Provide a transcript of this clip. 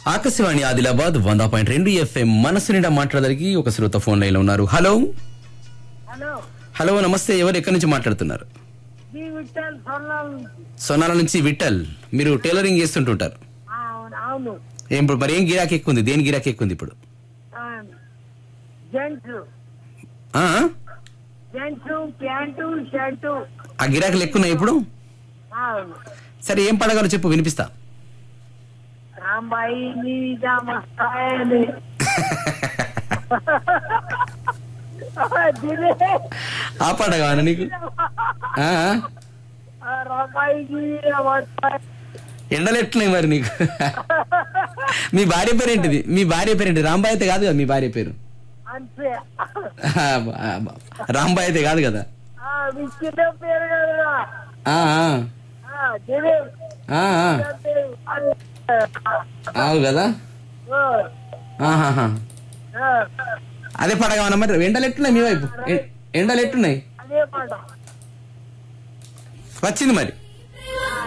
ఆకాశవాణి ఆదిలాబాద్ వంద పాయింట్ రెండు ఎఫ్ఎం మనసు నిండా మాట్లాడడానికి ఒక శ్రోత ఫోన్ లైన్ లో ఉన్నారు హలో హలో హలో నమస్తే ఎవరు ఎక్కడి నుంచి మాట్లాడుతున్నారు బి విఠల్ సొల్లం సోనాల నుంచి విఠల్ మీరు టైలరింగ్ చేస్తుంటుంటారు అవును అవును ఏం ఇప్పుడు మరి ఏం గిరాకీ ఎక్కువ ఉంది దేని గిరాకీ ఎక్కువ ఉంది ఇప్పుడు జెంట్స్ ఆ? జెంట్స్ ప్యాంటు షర్టు ఆ గిరాకీలు ఎక్కువ ఉన్నాయి ఇప్పుడు అవును సరే ఏం పడగలో చెప్పు వినిపిస్తా రాంబాయి మీద మస్తాయని దిలే ఆ పాట కావాలా నీకు ఆ? రాంబాయి మీద మస్తాయి ఎండలు ఎట్లున్నాయి మరి నీకు మీ భార్య పేరు ఏంటిది మీ భార్య పేరు ఏంటి రాంబాయ్ అయితే కాదు కదా మీ భార్య పేరు అంతే ఆ, ఆ, రాంబాయ్ అయితే కాదు కదా ఆ, మీ చిన్న పేరు కదా ఆ, ఆ, ఆ, దిలే ఆ, ఆ. అవు కదా ఆహాహా. అదే పాట కావాలా మరి ఎండలు ఎట్టున్నాయి మీ వైపు ఎ- ఎండలు ఎట్టున్నాయి అదే పాట వచ్చింది మరి